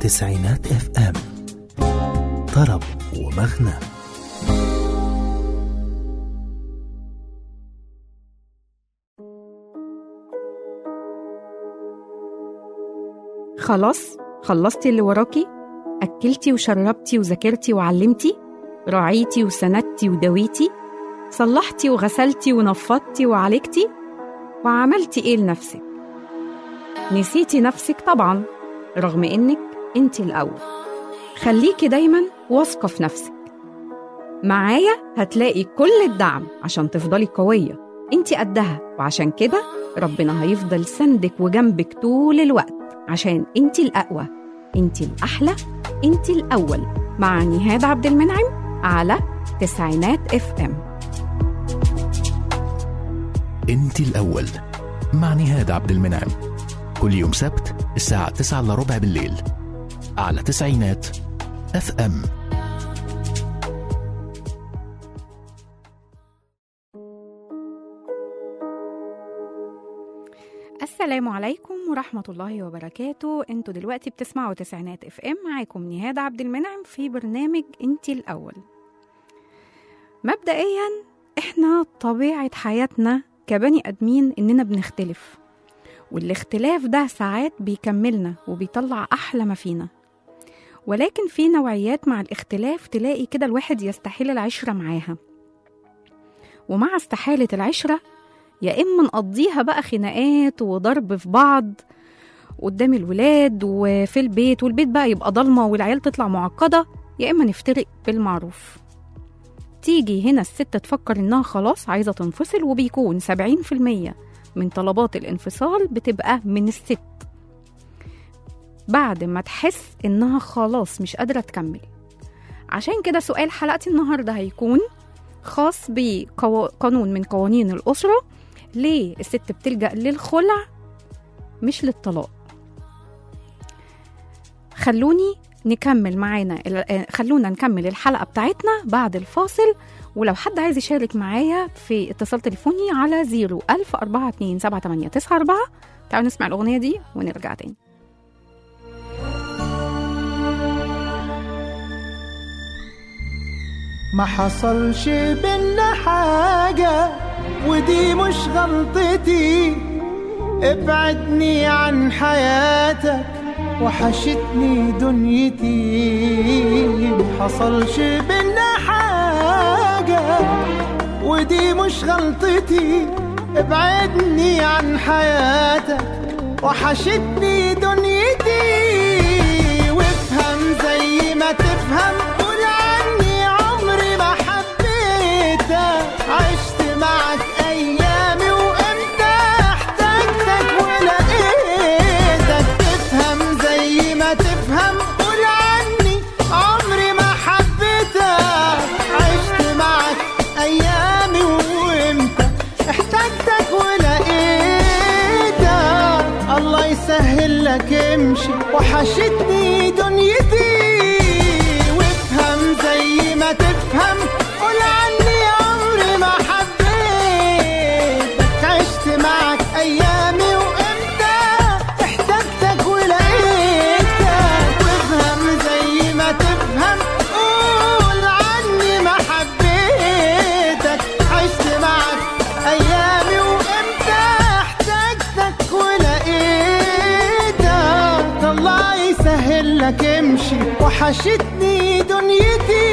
تسعينات اف ام طرب ومغنى خلاص خلصتي اللي وراكي أكلتي وشربتي وذاكرتي وعلمتي راعيتي وسندتي ودويتي صلحتي وغسلتي ونفضتي وعالجتي وعملتي ايه لنفسك نسيتي نفسك طبعا رغم انك انت الاول خليكي دايما واثقه في نفسك معايا هتلاقي كل الدعم عشان تفضلي قويه انت قدها وعشان كده ربنا هيفضل سندك وجنبك طول الوقت عشان انت الاقوى انت الاحلى انت الاول مع نهاد عبد المنعم على تسعينات اف ام انت الأول مع نهاد عبد المنعم كل يوم سبت الساعة 9 إلا ربع بالليل على تسعينات اف ام السلام عليكم ورحمة الله وبركاته انتوا دلوقتي بتسمعوا تسعينات اف ام معاكم نهاد عبد المنعم في برنامج انتي الأول مبدئيا احنا طبيعة حياتنا كبني ادمين اننا بنختلف والاختلاف ده ساعات بيكملنا وبيطلع احلى ما فينا ولكن في نوعيات مع الاختلاف تلاقي كده الواحد يستحيل العشرة معاها ومع استحالة العشرة يا إما نقضيها بقى خناقات وضرب في بعض قدام الولاد وفي البيت والبيت بقى يبقى ضلمة والعيال تطلع معقدة يا إما نفترق بالمعروف تيجي هنا الست تفكر إنها خلاص عايزة تنفصل وبيكون 70% من طلبات الانفصال بتبقى من الست بعد ما تحس إنها خلاص مش قادرة تكمل عشان كده سؤال حلقتي النهاردة هيكون خاص بقانون من قوانين الأسرة ليه الست بتلجأ للخلع مش للطلاق خلوني نكمل معانا ال- خلونا نكمل الحلقة بتاعتنا بعد الفاصل ولو حد عايز يشارك معايا في اتصال تليفوني على 0 1000 42 78 94 تعالوا نسمع الأغنية دي ونرجع تاني ما حصلش بينا حاجة ودي مش غلطتي ابعدني عن حياتك وحشتني دنيتي ما حصلش بينا حاجة ودي مش غلطتي ابعدني عن حياتك وحشتني دنيتي وافهم زي ما تفهم قول عني عمري ما حبيتك عشت معك ايامي وامتى احتجتك ولقيتك تفهم زي ما تفهم قول عني عمري ما حبيتك عشت معك ايامي وامتى احتجتك ولقيتك الله يسهل لك امشي وحشتني دنيتي وافهم زي ما تفهم قول عني عمري ما حبيتك عشت معك ايامي وامتى احتجتك ولقيتك وافهم زي ما تفهم قول عني ما حبيتك عشت معك ايامي وامتى احتجتك ولقيتك الله يسهل لك امشي وحشتني دنيتي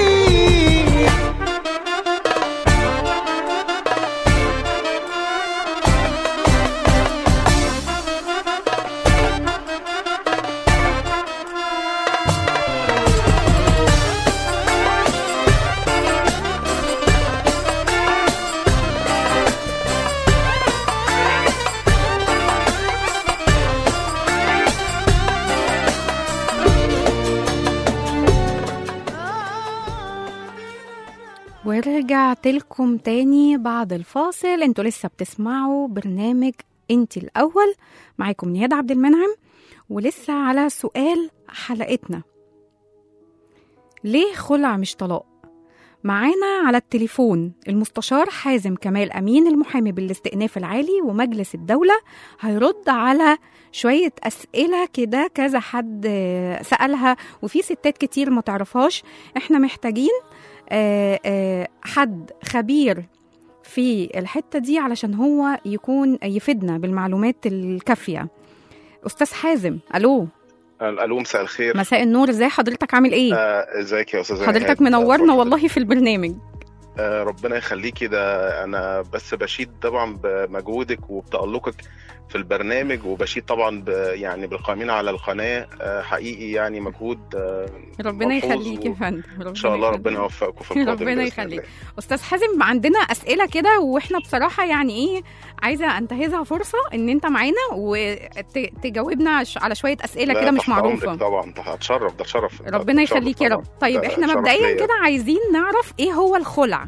ورجعت لكم تاني بعد الفاصل انتوا لسه بتسمعوا برنامج انت الاول معاكم نياد عبد المنعم ولسه على سؤال حلقتنا ليه خلع مش طلاق معانا على التليفون المستشار حازم كمال أمين المحامي بالاستئناف العالي ومجلس الدولة هيرد على شوية أسئلة كده كذا حد آه، سألها وفي ستات كتير ما تعرفهاش احنا محتاجين آه، آه، حد خبير في الحتة دي علشان هو يكون يفيدنا بالمعلومات الكافية أستاذ حازم ألو الو مساء الخير مساء النور ازاي حضرتك عامل ايه؟ آه، ازيك يا استاذه حضرتك إيهاب؟ منورنا أخبار والله في البرنامج آه، ربنا يخليكي ده انا بس بشيد طبعا بمجهودك وبتألقك في البرنامج وبشيد طبعا ب يعني بالقائمين على القناه آه، حقيقي يعني مجهود آه، ربنا ملحوظ يخليك يا و- فندم ان شاء الله يخليك. ربنا يوفقكم في القادم ربنا بإذن يخليك. الله. استاذ حازم عندنا اسئله كده واحنا بصراحه يعني ايه عايزه انتهزها فرصه ان انت معانا وتجاوبنا على شويه اسئله لا، كده مش تحت أمرك معروفه طبعا ده هتشرف ده شرف ربنا ده شرف يخليك يا طبعاً. رب طيب ده احنا شرف مبدئيا ليا. كده عايزين نعرف ايه هو الخلع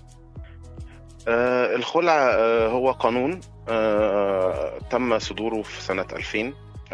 آه، الخلع آه، هو قانون آه، تم صدوره في سنة 2000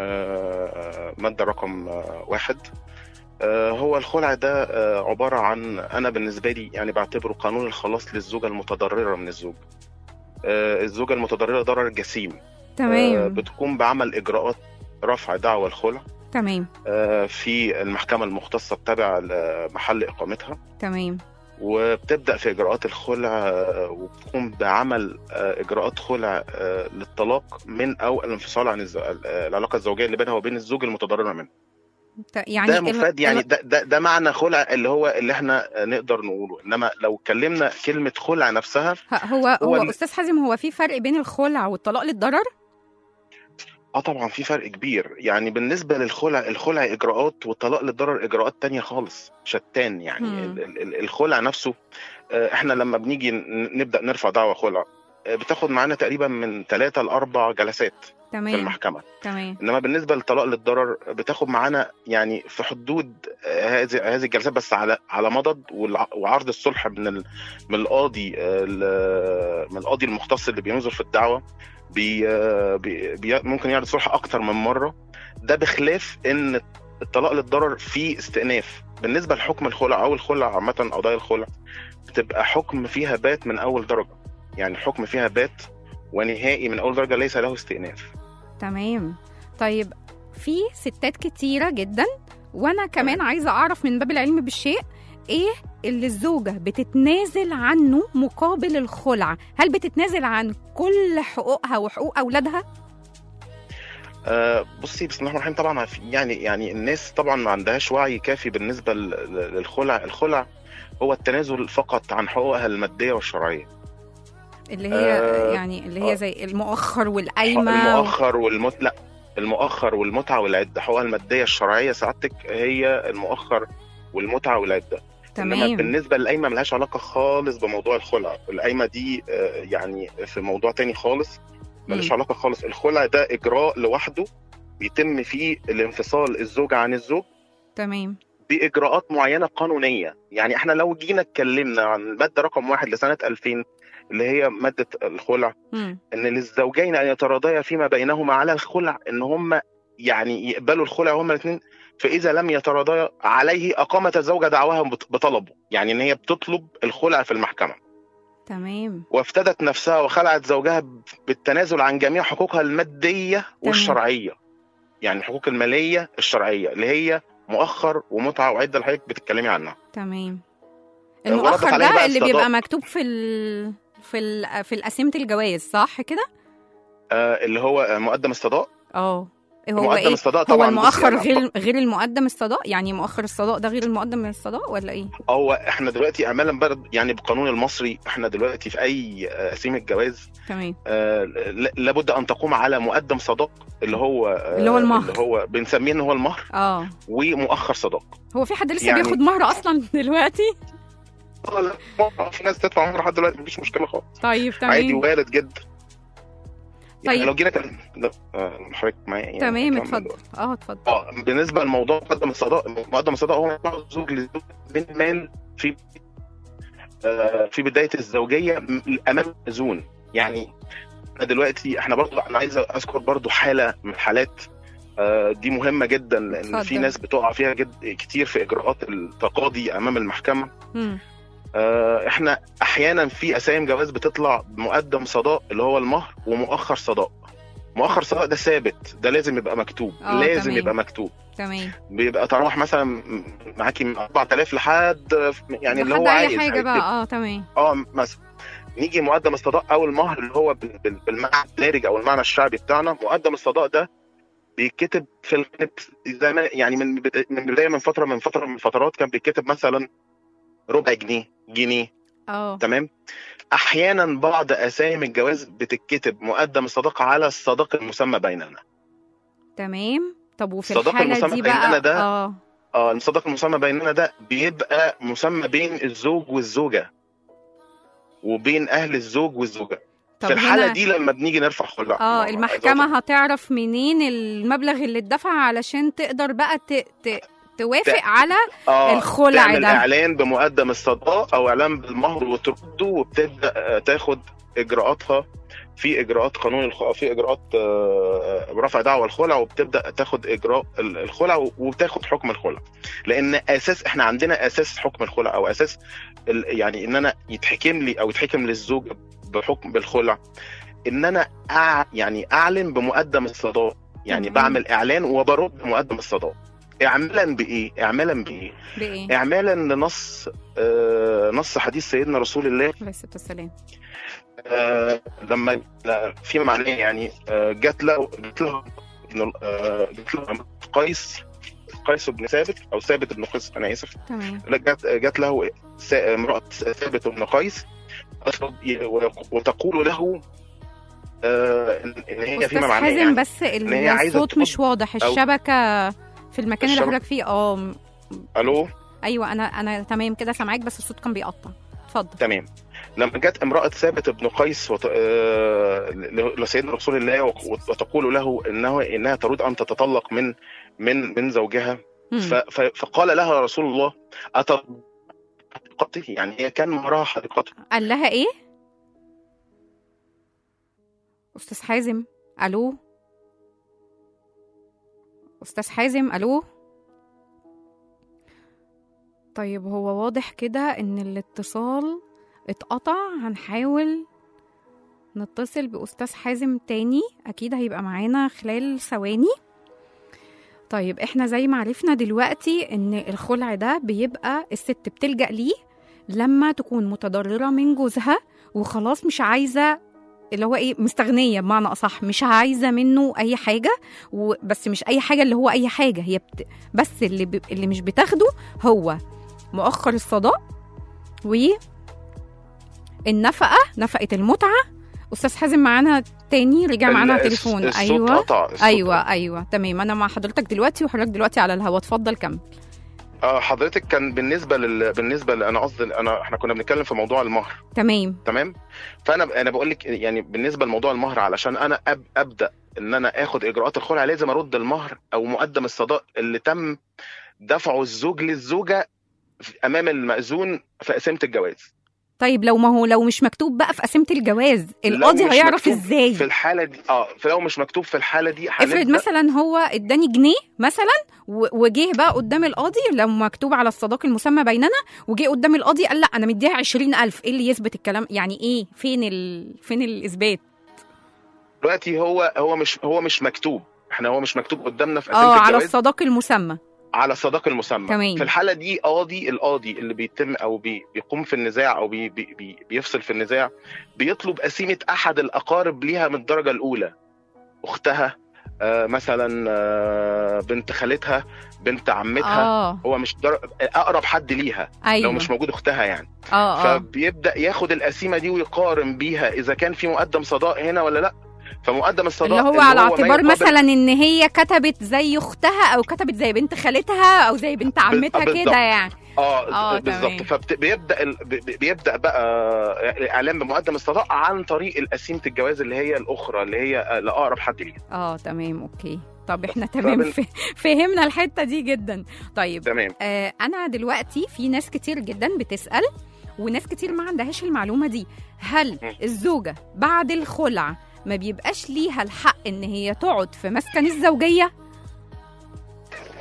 آه، مادة رقم آه، واحد آه، هو الخلع ده آه، عبارة عن أنا بالنسبة لي يعني بعتبره قانون الخلاص للزوجة المتضررة من الزوج آه، الزوجة المتضررة ضرر جسيم آه، تمام بتقوم بعمل إجراءات رفع دعوى الخلع تمام آه، في المحكمة المختصة التابعة لمحل إقامتها تمام وبتبدا في اجراءات الخلع آه، وبتقوم بعمل آه، اجراءات خلع آه، للطلاق من او الانفصال عن الز- آه، العلاقه الزوجيه اللي بينها وبين الزوج المتضرر منه ت- يعني ده ال- مفاد يعني ال- ده, ده ده معنى خلع اللي هو اللي احنا آه، نقدر نقوله انما لو اتكلمنا كلمه خلع نفسها ه- هو هو هو ال- استاذ حازم هو في فرق بين الخلع والطلاق للضرر اه طبعا في فرق كبير يعني بالنسبه للخلع الخلع اجراءات والطلاق للضرر اجراءات تانية خالص شتان يعني مم. ال- ال- ال- الخلع نفسه آه، احنا لما بنيجي ن- نبدا نرفع دعوى خلع آه، بتاخد معانا تقريبا من ثلاثة لأربع جلسات في تمام المحكمة تمام إنما بالنسبة للطلاق للضرر بتاخد معانا يعني في حدود آه، هذه هذه الجلسات بس على على مضض والع- وعرض الصلح من ال- من القاضي آه، ال- من القاضي المختص اللي بينظر في الدعوة بي آه، بي بي ممكن يعرض صلح أكتر من مرة ده بخلاف إن الطلاق للضرر فيه استئناف بالنسبة لحكم الخلع أو الخلع عامة قضايا الخلع بتبقى حكم فيها بات من أول درجة يعني حكم فيها بات ونهائي من أول درجة ليس له استئناف تمام طيب في ستات كتيرة جدا وانا كمان عايزة اعرف من باب العلم بالشيء ايه اللي الزوجة بتتنازل عنه مقابل الخلع هل بتتنازل عن كل حقوقها وحقوق اولادها آه، بصي بسم الله الرحمن الرحيم طبعا في- يعني يعني الناس طبعا ما عندهاش وعي كافي بالنسبه ل- ل- للخلع الخلع هو التنازل فقط عن حقوقها الماديه والشرعيه اللي هي آه، يعني اللي هي آه. زي المؤخر والقايمة المؤخر والمت لا المؤخر والمتعه والعده حقوقها الماديه الشرعيه سعادتك هي المؤخر والمتعه والعده انما تمام بالنسبه للقايمه ملهاش علاقه خالص بموضوع الخلع القايمه دي آه، يعني في موضوع تاني خالص ملوش مم. علاقه خالص الخلع ده اجراء لوحده بيتم فيه الانفصال الزوج عن الزوج تمام باجراءات معينه قانونيه يعني احنا لو جينا اتكلمنا عن الماده رقم واحد لسنه 2000 اللي هي ماده الخلع مم. ان للزوجين ان يتراضيا فيما بينهما على الخلع ان هم يعني يقبلوا الخلع هما الاثنين فاذا لم يتراضيا عليه اقامت الزوجه دعواها بط- بطلبه يعني ان هي بتطلب الخلع في المحكمه تمام وافتدت نفسها وخلعت زوجها بالتنازل عن جميع حقوقها الماديه والشرعيه يعني الحقوق الماليه الشرعيه اللي هي مؤخر ومتعه وعده اللي حضرتك بتتكلمي عنها تمام وردت المؤخر عليها ده بقى اللي الصداق. بيبقى مكتوب في ال... في ال... في القسيمة الجواز صح كده؟ آه اللي هو آه، مقدم الصداق اه هو مقدم ايه؟ الصداق هو طبعا المؤخر بصي، يعني غير غير المقدم الصداق يعني مؤخر الصداق ده غير المقدم الصداق ولا ايه؟ هو احنا دلوقتي اعمالا برد يعني بالقانون المصري احنا دلوقتي في اي آه، قسيمه جواز تمام آه، ل- لابد ان تقوم على مقدم صداق اللي هو آه، اللي هو المهر. اللي هو بنسميه ان هو المهر اه ومؤخر صداق هو في حد لسه يعني- بياخد مهر اصلا دلوقتي؟ آه، لا، مهر، في ناس تدفع مهر لحد دلوقتي مفيش مشكله خالص طيب عادي تمام وارد جدا يعني طيب. لو جينا كلام لا آه، حضرتك معايا يعني تمام نكمل اتفضل دلوقتي. اه اتفضل اه بالنسبه لموضوع مقدم الصداق مقدم الصداق هو يدفع الزوج للزوج من مال في آه، في بدايه الزوجيه م- امام مأذون يعني احنا دلوقتي احنا برضو انا عايز اذكر برضو حاله من الحالات آه، دي مهمه جدا لان في اتفضل. ناس بتقع فيها جد كتير في اجراءات التقاضي امام المحكمه مم. آه، احنا احيانا في اسايم جواز بتطلع مقدم صداق اللي هو المهر ومؤخر صداق مؤخر صداق ده ثابت ده لازم يبقى مكتوب آه، لازم تمام. يبقى مكتوب تمام بيبقى تراوح مثلا معاكي من 4000 لحد يعني اللي لحد هو اي عايز حاجه بقى هيكتب. اه تمام اه مثلا نيجي مقدم الصداق او المهر اللي هو بال- بال- بالمعنى الدارج او المعنى الشعبي بتاعنا مقدم الصداق ده بيتكتب في الغالب زي ما يعني من بد- من بدايه من فتره من فتره من الفترات كان بيتكتب مثلا ربع جنيه جنيه اه تمام احيانا بعض اسامي الجواز بتتكتب مقدم الصداقه على الصداق المسمى بيننا تمام طب وفي الصداق الحاله المسمى دي بيننا بقى ده اه اه الصداق المسمى بيننا ده بيبقى مسمى بين الزوج والزوجه وبين اهل الزوج والزوجه طب في الحاله هنا دي لما بنيجي نرفع خلع اه المحكمة هتعرف منين المبلغ اللي اتدفع علشان تقدر بقى ت... ت... توافق ت- على آه الخلع تعمل ده. اعلان بمقدم الصداق او اعلان بالمهر وترده وبتبدا آه، تاخد اجراءاتها في اجراءات قانون الخ... في اجراءات آه، رفع دعوى الخلع وبتبدا تاخد اجراء ال- الخلع وبتاخد حكم الخلع لان اساس احنا عندنا اساس حكم الخلع او اساس ال... يعني ان انا يتحكم لي او يتحكم للزوج بحكم بالخلع ان انا أع... يعني اعلن بمقدم الصداق يعني تمام. بعمل اعلان وبرد بمقدم الصداق اعمالا بايه اعمالا بايه بايه اعمالا لنص آه نص حديث سيدنا رسول الله عليه الصلاة والسلام آه لما لا، في معناه يعني آه جات له جات له إن- آه، جات له قيس قيس بن ثابت او ثابت بن قيس انا اسف تمام لا، جات جات له سا- امراه ثابت بن قيس وتقول له آه ان إن هي استاذ فيما معناه حازم يعني بس ال- هي عايزة الصوت تفض- مش واضح أو- الشبكة في المكان اللي الشبكة- حضرتك فيه اه م- الو ايوه انا انا تمام كده سامعاك بس الصوت كان بيقطع اتفضل تمام لما جت امرأة ثابت بن قيس وت... آه، ل- لسيدنا رسول الله وك- وتقول له انه انها تريد ان تتطلق من من من زوجها مم. ف... ف... فقال لها رسول الله أت حقيقته يعني هي كان مهرها حقيقته قال لها ايه استاذ حازم الو استاذ حازم الو طيب هو واضح كده ان الاتصال اتقطع هنحاول نتصل باستاذ حازم تاني اكيد هيبقى معانا خلال ثواني طيب احنا زي ما عرفنا دلوقتي ان الخلع ده بيبقى الست بتلجأ ليه لما تكون متضررة من جوزها وخلاص مش عايزة اللي هو ايه مستغنية بمعنى أصح مش عايزة منه أي حاجة و- بس مش أي حاجة اللي هو أي حاجة هي بت... بس اللي ب... اللي مش بتاخده هو مؤخر الصداق والنفقة نفقة المتعة أستاذ حازم معانا تاني رجع معانا على ال- التليفون الصوت أيوه قطع الصوت أيوه أيوه تمام أنا مع حضرتك دلوقتي وحضرتك دلوقتي على الهوا اتفضل كمل آه حضرتك كان بالنسبه لل... بالنسبه ل... انا قصدي انا احنا كنا بنتكلم في موضوع المهر تمام تمام فانا انا بقول لك يعني بالنسبه لموضوع المهر علشان انا أب... ابدا ان انا اخد اجراءات الخلع لازم ارد المهر او مقدم الصداق اللي تم دفعه الزوج للزوجه امام المأذون في قسيمه الجواز طيب لو ما هو لو مش مكتوب بقى في قسيمة الجواز لو القاضي مش هيعرف مكتوب ازاي في الحاله دي اه فلو مش مكتوب في الحاله دي افرض هنبدأ- مثلا هو اداني جنيه مثلا و- وجه بقى قدام القاضي لو مكتوب على الصداق المسمى بيننا وجه قدام القاضي قال لا انا مديها 20000 ايه اللي يثبت الكلام يعني ايه فين ال... فين الاثبات دلوقتي هو هو مش هو مش مكتوب احنا هو مش مكتوب قدامنا في قسيمه اه على الجواز الصداق المسمى على الصداق المسمى تمام. في الحاله دي قاضي القاضي اللي بيتم او بي بيقوم في النزاع او بي بي بي بيفصل في النزاع بيطلب قسيمه احد الاقارب ليها من الدرجه الاولى اختها آه مثلا آه بنت خالتها بنت عمتها اه هو مش در... اقرب حد ليها ايوه لو مش موجود اختها يعني اه اه فبيبدا ياخد القسيمه دي ويقارن بيها اذا كان في مقدم صداق هنا ولا لا فمقدم الصداق اللي هو على ما اعتبار يقابل- مثلا ان هي كتبت زي اختها او كتبت زي بنت خالتها او زي بنت عمتها بالضبط. كده يعني اه, آه، بالظبط تمام. فبيبدا ال... بي- بيبدا بقى الاعلان بمقدم الصداق عن طريق قسيمه الجواز اللي هي الاخرى اللي هي لاقرب حد ليها اه تمام اوكي طب احنا تمام فبن- ف- فهمنا الحته دي جدا طيب تمام آه انا دلوقتي في ناس كتير جدا بتسال وناس كتير ما عندهاش المعلومه دي هل م. الزوجه بعد الخلع ما بيبقاش ليها الحق ان هي تقعد في مسكن الزوجيه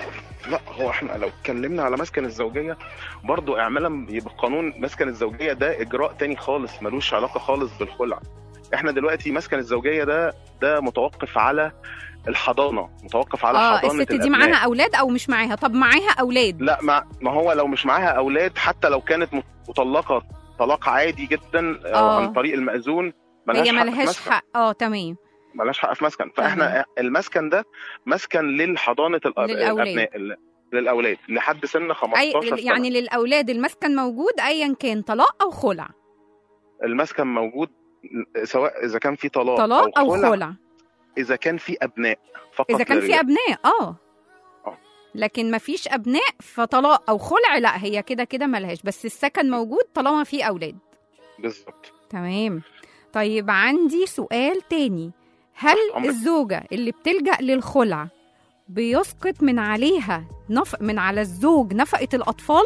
لا هو احنا لو اتكلمنا على مسكن الزوجيه برضو اعمالا يبقى قانون مسكن الزوجيه ده اجراء تاني خالص ملوش علاقه خالص بالخلع احنا دلوقتي مسكن الزوجيه ده ده متوقف على الحضانه متوقف على اه حضانه الست دي الأبناء. معاها اولاد او مش معاها طب معاها اولاد لا ما ما هو لو مش معاها اولاد حتى لو كانت مطلقه طلاق عادي جدا او آه. عن طريق المأذون هي ملهاش حق في ملهاش مسكن. حق اه تمام ملهاش حق في مسكن فاحنا المسكن ده مسكن للحضانه الأب- للأولاد. الابناء ال- للاولاد لحد سن 15 اي سنه يعني للاولاد المسكن موجود ايا كان طلاق او خلع المسكن موجود سواء اذا كان في طلاق, طلاق او خلع اذا كان في ابناء فقط اذا كان في للرجال. ابناء اه آه. لكن ما فيش ابناء فطلاق او خلع لا هي كده كده ملهاش بس السكن موجود طالما في اولاد بالظبط تمام طيب عندي سؤال تاني هل أمرك. الزوجة اللي بتلجأ للخلع بيسقط من عليها نف... من على الزوج نفقة الأطفال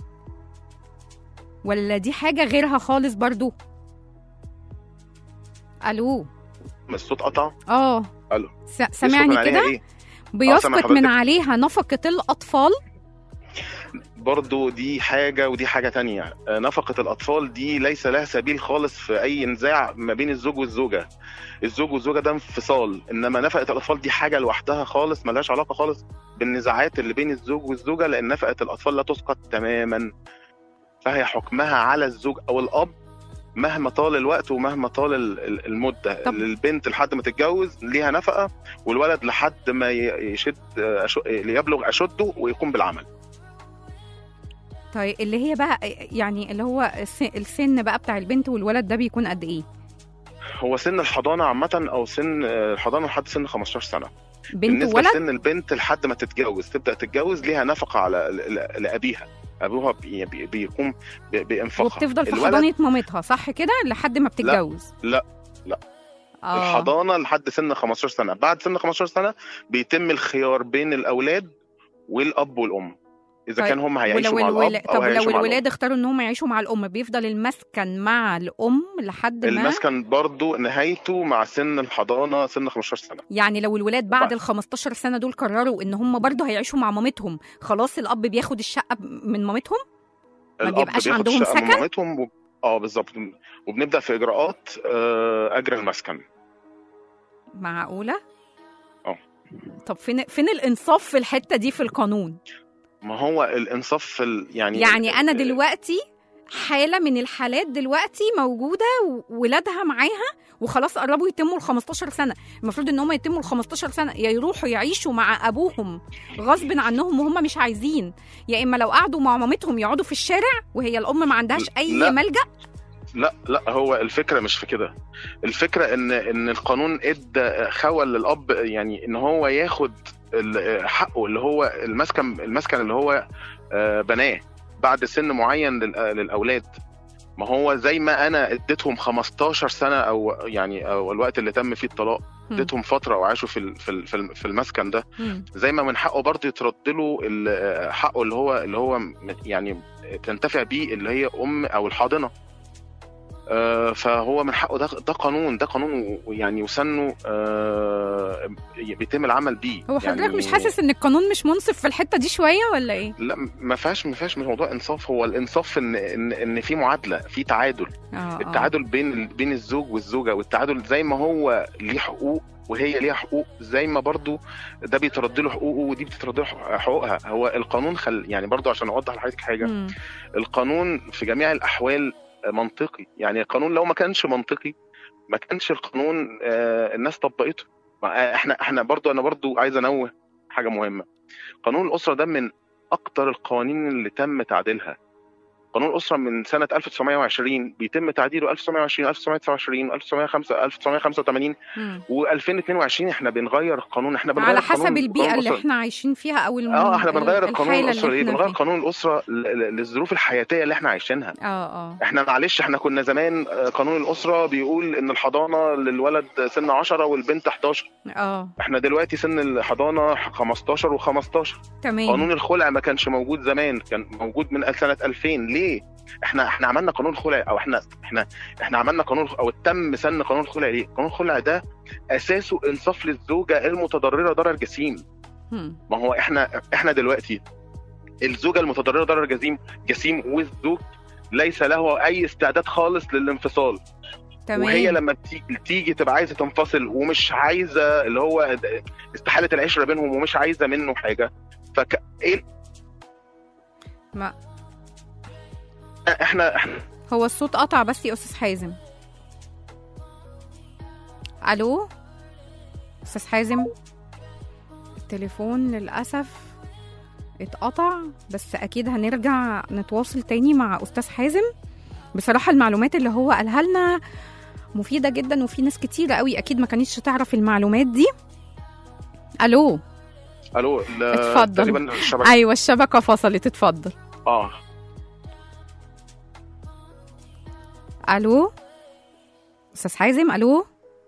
ولا دي حاجة غيرها خالص برضو ألو الصوت قطع اه ألو. س... يسقط سامعني من عليها كده إيه؟ بيسقط حضرتك. من عليها نفقة الأطفال برضو دي حاجة ودي حاجة تانية آه، نفقة الأطفال دي ليس لها سبيل خالص في أي نزاع ما بين الزوج والزوجة الزوج والزوجة ده انفصال إنما نفقة الأطفال دي حاجة لوحدها خالص ملهاش علاقة خالص بالنزاعات اللي بين الزوج والزوجة لأن نفقة الأطفال لا تسقط تماما فهي حكمها على الزوج أو الأب مهما طال الوقت ومهما طال ال- ال- المدة طب- البنت لحد ما تتجوز ليها نفقة والولد لحد ما ي- يشد آه، أشو- ليبلغ أشده ويقوم بالعمل طيب اللي هي بقى يعني اللي هو الس- السن بقى بتاع البنت والولد ده بيكون قد ايه هو سن الحضانه عامه او سن آه، الحضانه لحد سن 15 سنه بنت بالنسبه وولد لسن البنت لحد ما تتجوز تبدا تتجوز ليها نفقه على ل- ل- لابيها ابوها بي- بي- بيقوم ب- بانفاقها وبتفضل في الولد حضانة مامتها صح كده لحد ما بتتجوز لا، لا. آه. الحضانه لحد سن 15 سنه بعد سن 15 سنه بيتم الخيار بين الاولاد والاب والام اذا طيب، كان هم هيعيشوا ولو مع الولا... الاب او طب لو هيعيشوا مع الأم. الولاد اختاروا ان هم يعيشوا مع الام بيفضل المسكن مع الام لحد ما المسكن برضو نهايته مع سن الحضانه سن 15 سنه يعني لو الولاد بعد بعد. ال 15 سنه دول قرروا ان هم برضه هيعيشوا مع مامتهم خلاص الاب بياخد الشقه من مامتهم ما الاب بيبقاش بياخد عندهم الشقة من سكن؟ مامتهم و... اه بالظبط وبنبدا في اجراءات آه، اجر المسكن معقوله اه. طب فين فين الانصاف في الحته دي في القانون ما هو الانصاف في ال... يعني يعني انا دلوقتي حاله من الحالات دلوقتي موجوده وولادها معاها وخلاص قربوا يتموا ال 15 سنه المفروض ان هم يتموا ال 15 سنه يا يروحوا يعيشوا مع ابوهم غصب عنهم وهم مش عايزين يا اما لو قعدوا مع مامتهم يقعدوا في الشارع وهي الام ما عندهاش اي لا. ملجا لا لا هو الفكره مش في كده الفكره ان ان القانون ادى خول للاب يعني ان هو ياخد ال- حقه اللي هو المسكن المسكن اللي هو آه، بناه بعد سن معين لل- للاولاد ما هو زي ما انا اديتهم 15 سنه او يعني او الوقت اللي تم فيه الطلاق مم. اديتهم فتره وعاشوا في ال- في ال- في ال- في المسكن ده مم. زي ما من حقه برضه يترد له ال- حقه اللي هو اللي هو يعني تنتفع بيه اللي هي ام او الحاضنه آه، فهو من حقه ده ده قانون ده قانون ويعني وسنه آه، بيتم العمل بيه هو حضرتك يعني مش حاسس ان القانون مش منصف في الحته دي شويه ولا ايه لا ما فيهاش ما فيهاش موضوع انصاف هو الانصاف ان ان ان في معادله في تعادل اه آه. التعادل بين ال- بين الزوج والزوجه والتعادل زي ما هو ليه حقوق وهي ليها حقوق زي ما برضو ده بيترد له حقوقه ودي بتترد له حقوقها هو القانون خل يعني برضو عشان اوضح لحضرتك حاجه مم. القانون في جميع الاحوال منطقي يعني القانون لو ما كانش منطقي ما كانش القانون آه، الناس طبقته ما- احنا احنا برضو انا برضو عايز انوه حاجه مهمه قانون الاسره ده من اكتر القوانين اللي تم تعديلها قانون الاسره من سنه 1920 بيتم تعديله 1920 1929 1905 1985 مم. و2022 احنا بنغير القانون احنا بنغير على حسب القانون- البيئه قانون اللي الأسرة. احنا عايشين فيها او الم... اه احنا بنغير القانون الحالة الاسره ليه اللي بنغير احنا قانون الاسره ل- ل- للظروف الحياتيه اللي احنا عايشينها فيها. اه اه احنا معلش احنا كنا زمان آه، قانون الاسره بيقول ان الحضانه للولد سن 10 والبنت 11 اه احنا دلوقتي سن الحضانه 15 و15 تمام قانون الخلع ما كانش موجود زمان كان موجود من سنه 2000 ليه احنا احنا عملنا قانون خلع او احنا احنا احنا عملنا قانون او تم سن قانون الخلع ليه قانون الخلع ده اساسه انصاف للزوجه المتضرره ضرر جسيم هم. ما هو احنا احنا دلوقتي الزوجه المتضرره ضرر جسيم جسيم والزوج ليس له اي استعداد خالص للانفصال تمام وهي لما بتيجي تيجي تبقى عايزه تنفصل ومش عايزه اللي هو استحاله العشره بينهم ومش عايزه منه حاجه فك ايه ما احنا احنا هو الصوت قطع بس يا استاذ حازم الو استاذ حازم التليفون للاسف اتقطع بس اكيد هنرجع نتواصل تاني مع استاذ حازم بصراحه المعلومات اللي هو قالها لنا مفيده جدا وفي ناس كتيره قوي اكيد ما كانتش تعرف المعلومات دي الو الو ال- اتفضل. تقريبا الشبكه ايوه الشبكه فصلت اتفضل اه الو استاذ حازم الو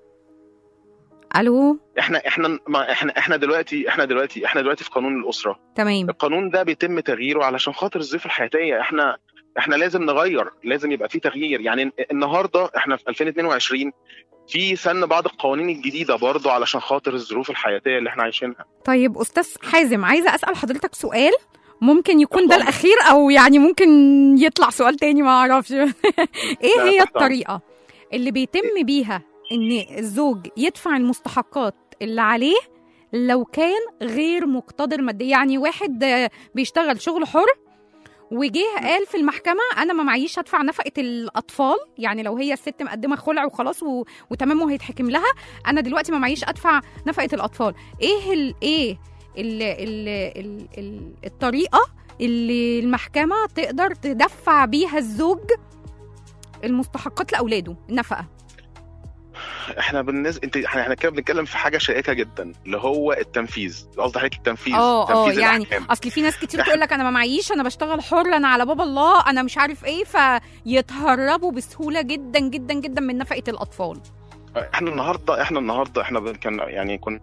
الو احنا احنا ما احنا احنا دلوقتي احنا دلوقتي احنا دلوقتي في قانون الاسره تمام القانون ده بيتم تغييره علشان خاطر الظروف الحياتيه احنا احنا لازم نغير لازم يبقى في تغيير يعني النهارده احنا في 2022 في سن بعض القوانين الجديده برضه علشان خاطر الظروف الحياتيه اللي احنا عايشينها طيب استاذ حازم عايزه اسال حضرتك سؤال ممكن يكون ده اتفضل. الاخير او يعني ممكن يطلع سؤال تاني ما اعرفش ايه لا، هي تحت الطريقه اللي بيتم بيها ان الزوج يدفع المستحقات اللي عليه لو كان غير مقتدر ماديا يعني واحد آه، بيشتغل شغل حر وجه قال في المحكمة أنا ما معيش هدفع نفقة الأطفال يعني لو هي الست مقدمة خلع وخلاص و... وتمام وهيتحكم لها أنا دلوقتي ما معيش أدفع نفقة الأطفال إيه ال... إيه ال... ال... ال... ال... الطريقة اللي المحكمة تقدر تدفع بيها الزوج المستحقات لأولاده النفقة احنا بالنسبه انت احنا احنا كده بنتكلم في حاجه شائكه جدا اللي هو التنفيذ قصدي حضرتك التنفيذ اه اه تنفيذ يعني الأحكام. اصل في ناس كتير إحنا- تقول لك انا ما معيش انا بشتغل حر انا على باب الله انا مش عارف ايه فيتهربوا بسهوله جدا جدا جدا من نفقه الاطفال احنا النهارده احنا النهارده احنا بن- كان يعني كنا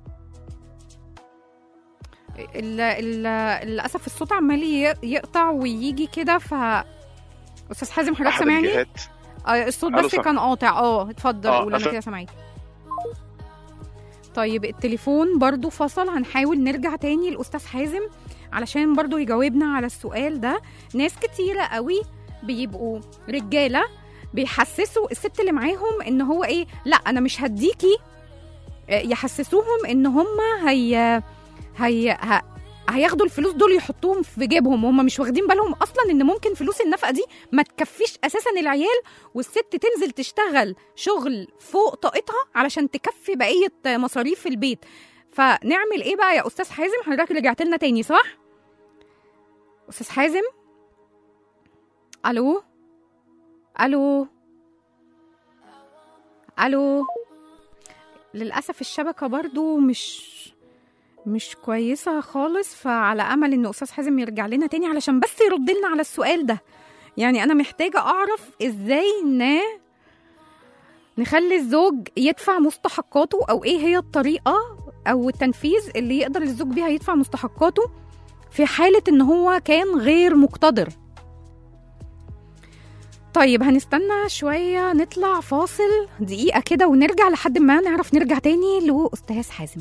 ال- ال- للاسف الصوت عمال ي- يقطع ويجي كده ف استاذ حازم حضرتك احد سامعني الجهات آه، الصوت ألو، بس سامع. كان قاطع اه اتفضل آه، قول انا أف- كده سامعاك طيب التليفون برضو فصل هنحاول نرجع تاني لاستاذ حازم علشان برضو يجاوبنا على السؤال ده ناس كتيرة قوي بيبقوا رجالة بيحسسوا الست اللي معاهم ان هو ايه لا انا مش هديكي آه، يحسسوهم ان هم هي هي ه... هياخدوا الفلوس دول يحطوهم في جيبهم وهم مش واخدين بالهم اصلا ان ممكن فلوس النفقه دي ما تكفيش اساسا العيال والست تنزل تشتغل شغل فوق طاقتها علشان تكفي بقيه مصاريف البيت فنعمل ايه بقى يا استاذ حازم حضرتك رجعت لنا تاني صح استاذ حازم الو الو الو للاسف الشبكه برضو مش مش كويسه خالص فعلى امل ان استاذ حازم يرجع لنا تاني علشان بس يرد لنا على السؤال ده يعني انا محتاجه اعرف ازاي ن نخلي الزوج يدفع مستحقاته او ايه هي الطريقه او التنفيذ اللي يقدر الزوج بيها يدفع مستحقاته في حاله ان هو كان غير مقتدر طيب هنستنى شويه نطلع فاصل دقيقه كده ونرجع لحد ما نعرف نرجع تاني لاستاذ حازم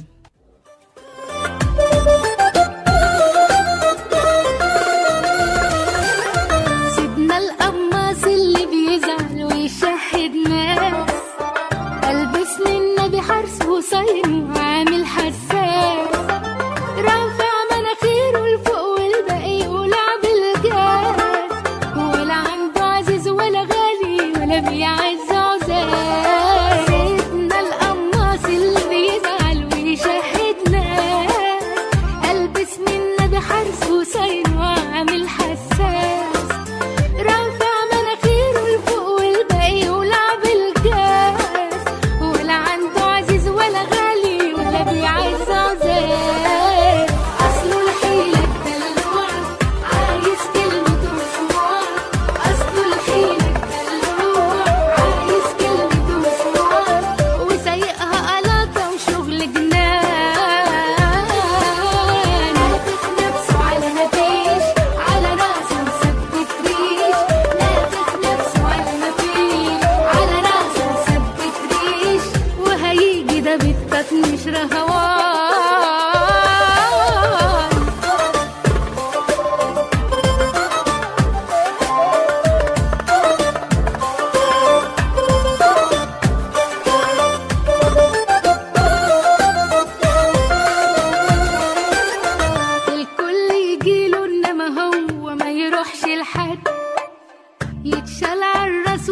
سيدنا القماص اللي بيزعل ويشهد ناس البسني النبي حرس وصايم وعامل حساس رافع مناخيره لفوق والباقي يلعب الجاز ولا عنده عزيز ولا غالي ولا بيعز عزاز سيدنا القماص اللي بيزعل ويشهد ناس البسني النبي حرس وصايم وعامل حساس رافع مناخيره لفوق والباقي يلعب الجاز ولا عنده عزيز ولا غالي ولا بيعز عزاز اصله الحيلة الدلوع عايز كلمة مسموع اصله الحيلة الدلوع عايز كلمة مسموع وسايقها قلاطة وشغل جنان نفسه على هدية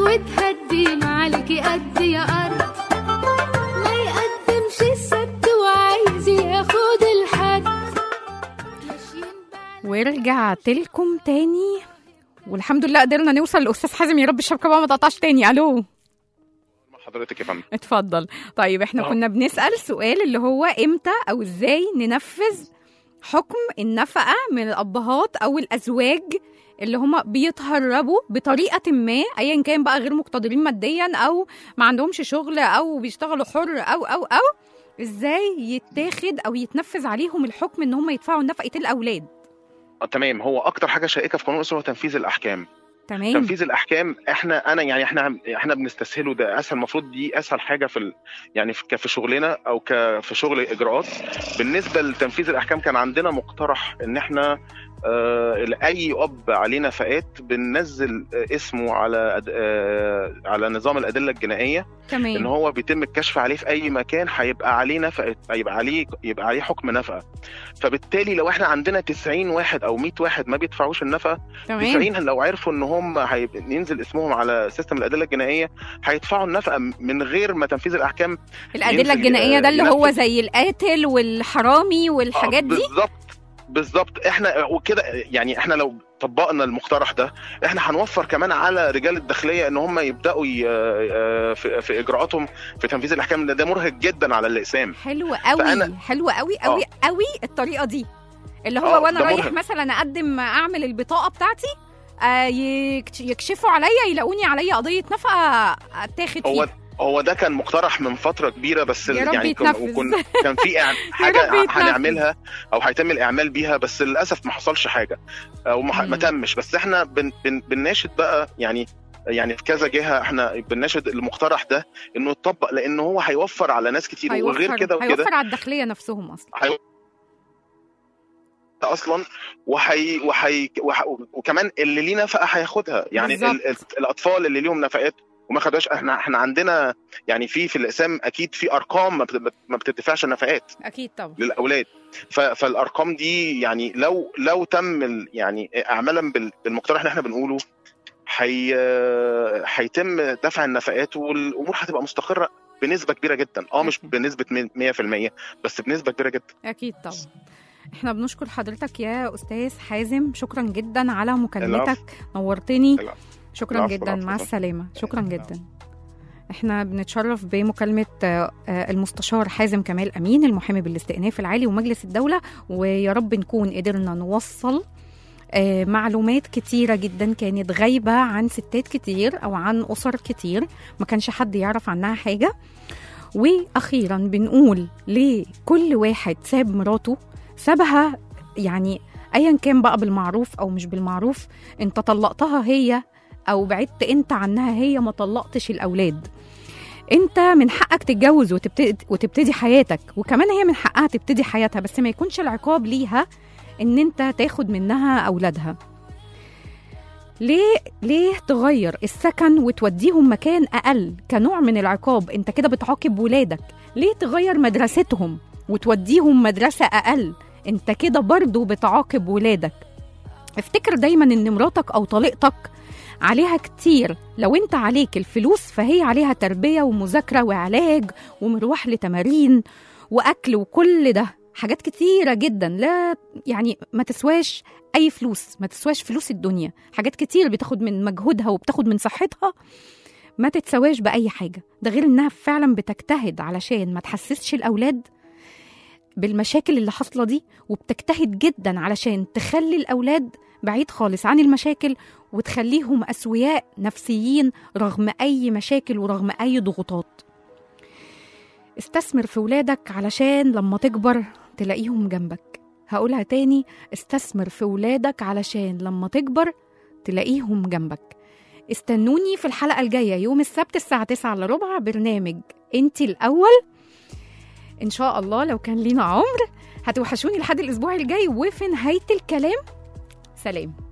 وتهدي معالك قد يا أرض ما يقدمش السبت وعايز ياخد الحد ماشيين بعد ورجعت لكم تاني والحمد لله قدرنا نوصل لاستاذ حازم يا رب الشبكه بقى ما تقطعش تاني الو مع حضرتك يا فندم اتفضل طيب احنا آه. كنا بنسال سؤال اللي هو امتى او ازاي ننفذ حكم النفقه من الابهات او الازواج اللي هما بيتهربوا بطريقه ما ايا كان بقى غير مقتدرين ماديا او ما عندهمش شغل او بيشتغلوا حر او او او ازاي يتاخد او يتنفذ عليهم الحكم ان هم يدفعوا نفقه الاولاد آه، تمام هو اكتر حاجه شائكه في قانون الاسره هو تنفيذ الاحكام تمام تنفيذ الاحكام احنا انا يعني احنا احنا بنستسهله ده اسهل المفروض دي اسهل حاجه في ال يعني في في شغلنا او ك في شغل اجراءات بالنسبه لتنفيذ الاحكام كان عندنا مقترح ان احنا آه لاي اب عليه نفقات بننزل آه، اسمه على أد- آه على نظام الادله الجنائيه ان تمام هو بيتم الكشف عليه في اي مكان هيبقى عليه نفقه يبقى عليه يبقى عليه حكم نفقه فبالتالي لو احنا عندنا 90 واحد او 100 واحد ما بيدفعوش النفقه تمام 90 لو عرفوا ان هم هيب... ينزل اسمهم على سيستم الادله الجنائيه هيدفعوا النفقه من غير ما تنفيذ الاحكام الادله ينزل- الجنائيه ده اللي هو ينفذ. زي القاتل والحرامي والحاجات آه، دي بالظبط بالظبط احنا وكده يعني احنا لو طبقنا المقترح ده احنا هنوفر كمان على رجال الداخليه ان هم يبداوا ي... آه، في... في اجراءاتهم في تنفيذ الاحكام ده, ده مرهق جدا على الاقسام حلو قوي فأنا- حلو قوي قوي قوي الطريقه دي اللي هو آه، وانا ده رايح مرهق. مثلا اقدم اعمل البطاقه بتاعتي آه، يكش- يكشفوا عليا يلاقوني عليا قضيه نفقه اتاخد هو فيها هو ده كان مقترح من فتره كبيره بس يا رب يعني كن- يتنفذ. وكن كان في إع- رب حاجه يتنفذ. هنعملها او هيتم الاعمال بيها بس للاسف ما حصلش حاجه او ما, ح- ما مم. تمش بس احنا بن بن بنناشد بقى يعني يعني في كذا جهه احنا بنناشد المقترح ده انه يتطبق لان هو هيوفر على ناس كتير وغير كده وكده هيوفر على الداخليه نفسهم اصلا هي- اصلا وحي وحي وح... وكمان اللي ليه نفقه هياخدها يعني ال... ال... بالظبط. الاطفال اللي ليهم نفقات وما خدوهاش احنا احنا عندنا يعني في في الاقسام اكيد في ارقام ما, بت... ما بتدفعش نفقات اكيد طبعا للاولاد ف... فالارقام دي يعني لو لو تم ال... يعني اعمالا بال... بالمقترح اللي احنا بنقوله هي... هيتم دفع النفقات والامور هتبقى مستقره بنسبه كبيره جدا اه مش أكيد. بنسبه 100% بس بنسبه كبيره جدا اكيد طبعا احنا بنشكر حضرتك يا استاذ حازم شكرا جدا على مكالمتك نورتني العفو. شكرا العفو، جدا العفو. مع السلامه شكرا جدا احنا بنتشرف بمكالمة آه، آه، المستشار حازم كمال أمين المحامي بالاستئناف العالي ومجلس الدولة ويا رب نكون قدرنا نوصل آه، معلومات كتيرة جدا كانت غايبة عن ستات كتير أو عن أسر كتير ما كانش حد يعرف عنها حاجة وأخيرا بنقول لكل واحد ساب مراته سابها يعني أيا كان بقى بالمعروف أو مش بالمعروف أنت طلقتها هي أو بعدت أنت عنها هي ما طلقتش الأولاد انت من حقك تتجوز وتبتدي, وتبتدي حياتك وكمان هي من حقها تبتدي حياتها بس ما يكونش العقاب ليها ان انت تاخد منها اولادها ليه ليه تغير السكن وتوديهم مكان اقل كنوع من العقاب انت كده بتعاقب ولادك ليه تغير مدرستهم وتوديهم مدرسه اقل انت كده برضو بتعاقب ولادك افتكر دايما ان مراتك او طليقتك عليها كتير لو انت عليك الفلوس فهي عليها تربية ومذاكرة وعلاج ومروح لتمارين وأكل وكل ده حاجات كتيرة جدا لا يعني ما تسواش أي فلوس ما تسواش فلوس الدنيا حاجات كتير بتاخد من مجهودها وبتاخد من صحتها ما تتسواش بأي حاجة ده غير إنها فعلا بتجتهد علشان ما تحسسش الأولاد بالمشاكل اللي حاصلة دي وبتجتهد جدا علشان تخلي الأولاد بعيد خالص عن المشاكل وتخليهم أسوياء نفسيين رغم أي مشاكل ورغم أي ضغوطات استثمر في ولادك علشان لما تكبر تلاقيهم جنبك هقولها تاني استثمر في ولادك علشان لما تكبر تلاقيهم جنبك استنوني في الحلقة الجاية يوم السبت الساعة 9 الا ربع برنامج انتي الأول إن شاء الله لو كان لينا عمر هتوحشوني لحد الأسبوع الجاي وفي نهاية الكلام سلام